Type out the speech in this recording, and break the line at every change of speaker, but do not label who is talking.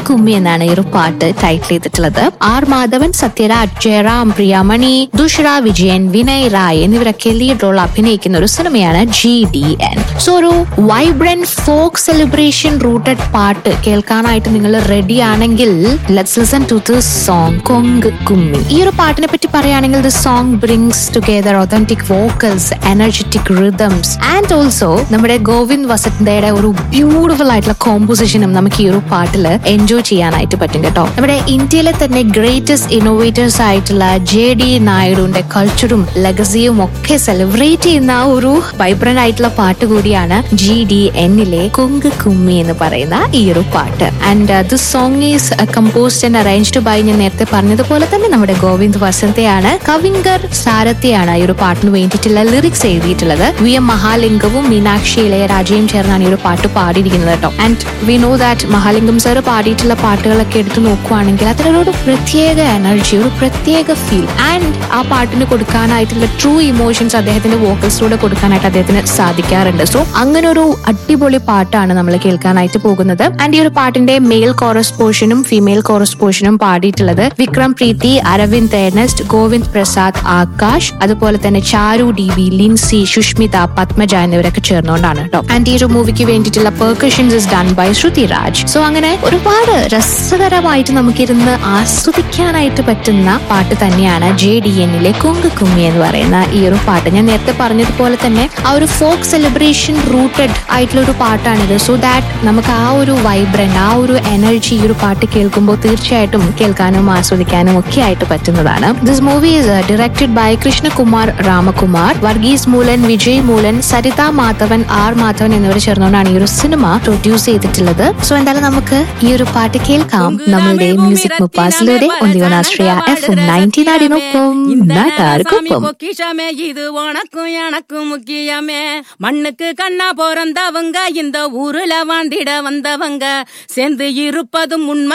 കുമ്മി എന്നാണ് ഈ ഒരു പാട്ട് ടൈറ്റിൽ ചെയ്തിട്ടുള്ളത് ആർ മാധവൻ സത്യരാജ് ജയറാം പ്രിയമണി ദുഷ്ര വിജയൻ വിനയ് റായ് എന്നിവരൊക്കെ ലീഡ് റോൾ അഭിനയിക്കുന്ന ഒരു സിനിമയാണ് ജി ഡി എൻ സോ ഒരു വൈബ്രന്റ് ഫോക്ക് സെലിബ്രേഷൻ റൂട്ടഡ് പാട്ട് കേൾക്കാനായിട്ട് നിങ്ങൾ റെഡി ആണെങ്കിൽ let's listen to this song Kongu Kummi ഈ ഒരു പാട്ടിനെ പറ്റി പറയുകയാണെങ്കിൽ the song brings together authentic vocals energetic rhythms and also നമ്മുടെ ഗോവിന്ദ് വസന്തയുടെ ഒരു ബ്യൂട്ടിഫുൾ ആയിട്ടുള്ള കോമ്പോസിഷനും നമുക്ക് ഈ ഒരു പാട്ടിൽ എൻജോയ് ചെയ്യാനായിട്ട് പറ്റും കേട്ടോ നമ്മുടെ ഇന്ത്യയിലെ തന്നെ ഗ്രേറ്റസ്റ്റ് ഇന്നോവേറ്റേഴ്സ് ആയിട്ടുള്ള ജെ ഡി നായിഡുവിന്റെ കൾച്ചറും ലെഗസിയും ഒക്കെ സെലിബ്രേറ്റ് ചെയ്യുന്ന ഒരു വൈബ്രന്റ് ആയിട്ടുള്ള പാട്ട് കൂടിയാണ് ജി ഡി എന്നിലെ കുങ്ക് കുമ്മി എന്ന് പറയുന്ന ഈ ഒരു പാട്ട് and this song is composed and arranged by ഞാൻ നേരത്തെ പറഞ്ഞതുപോലെ തന്നെ നമ്മുടെ ഗോവിന്ദ് വസന്തയാണ് കവിങ്കർ സാരഥിയാണ് ഈ ഒരു പാട്ടിന് വേണ്ടിയിട്ടുള്ള ലിറിക്സ് എഴുതിയിട്ടുള്ളത് വി എം മഹാലിംഗവും മീനാക്ഷി ഇളയരാജയും ചേർന്നാണ് ഈ ഒരു പാട്ട് പാടിയിരിക്കുന്നത് കേട്ടോ and we know that Mahalingam sir പാടിയിട്ടുള്ള പാട്ടുകളൊക്കെ എടുത്തു നോക്കുവാണെങ്കിൽ അതിലൊരു പ്രത്യേക എനർജി ഒരു പ്രത്യേക ഫീൽ ആൻഡ് ആ പാട്ടിന് കൊടുക്കാനായിട്ടുള്ള ട്രൂ ഇമോഷൻസ് അദ്ദേഹത്തിന്റെ വോക്കൽസിലൂടെ കൊടുക്കാനായിട്ട് അദ്ദേഹത്തിന് സാധിക്കാറുണ്ട് സോ അങ്ങനെ ഒരു അടിപൊളി പാട്ടാണ് നമ്മൾ കേൾക്കാനായിട്ട് പോകുന്നത് ആൻഡ് ഈ ഒരു പാട്ടിന്റെ മെയിൽ കോറസ് പോർഷനും ഫീമെയിൽ കോറസ് പോർഷനും പാടിയിട്ടുള്ളത് വിക്രം പ്രീതി അരവിന്ദ് ഏർണസ്റ്റ് ഗോവിന്ദ് പ്രസാദ് ആകാശ് അതുപോലെ തന്നെ ചാരു ഡി ബി ലിൻസി സുഷ്മിത പത്മജ എന്നിവരൊക്കെ ചേർന്നുകൊണ്ടാണ് കേട്ടോ ആൻഡ് ഈ ഒരു മൂവിക്ക് വേണ്ടിയിട്ടുള്ള percussions is done by Shruthi Raj so അങ്ങനെ ഒരുപാട് രസകരമായിട്ട് നമുക്കിരുന്ന് ആസ്വദിക്കാനായിട്ട് പറ്റുന്ന പാട്ട് തന്നെയാണ് ജെ ഡി എന്നിലെ കുങ്ക് കുമ്മി എന്ന് പറയുന്ന ഈ ഒരു പാട്ട് ഞാൻ നേരത്തെ പറഞ്ഞതുപോലെ തന്നെ ആ ഒരു ഫോക്ക് സെലിബ്രേഷൻ റൂട്ടഡ് ആയിട്ടുള്ള ഒരു പാട്ടാണിത് സോ ദാറ്റ് നമുക്ക് ആ ഒരു വൈബ്രന്റ് ആ ഒരു എനർജി ഈ ഒരു പാട്ട് കേൾക്കുമ്പോൾ തീർച്ചയായിട്ടും കേൾക്കാനും ആസ്വദിക്കാനും ഒക്കെ ആയിട്ട് പറ്റുന്നതാണ് this movie is directed by Krishnakumar Ramakumar Varghese Moolan Vijay Moolan Saritha Madhavan R Madhavan എന്നിവർ ചേർന്നുകൊണ്ടാണ് ഈ ഒരു സിനിമ പ്രൊഡ്യൂസ് ചെയ്തിട്ടുള്ളത് സോ എന്തായാലും നമുക്ക് ഈ ഒരു പാട്ട് കേൾക്കാം നമ്മളുടെ മ്യൂസിക് മുപ്പാസിലൂടെ ഒന്നിവനാശ്രയ എഫ് എം നയൻറ്റി നാടിനൊപ്പം നാട്ടാർക്കൊപ്പം
பொக்கிஷமே இது உனக்கும் எனக்கும் முக்கியமே மண்ணுக்கு கண்ணா பிறந்தவங்க இந்த ஊருல வாழ்ந்திட வந்தவங்க சேர்ந்து இருப்பதும் உண்மை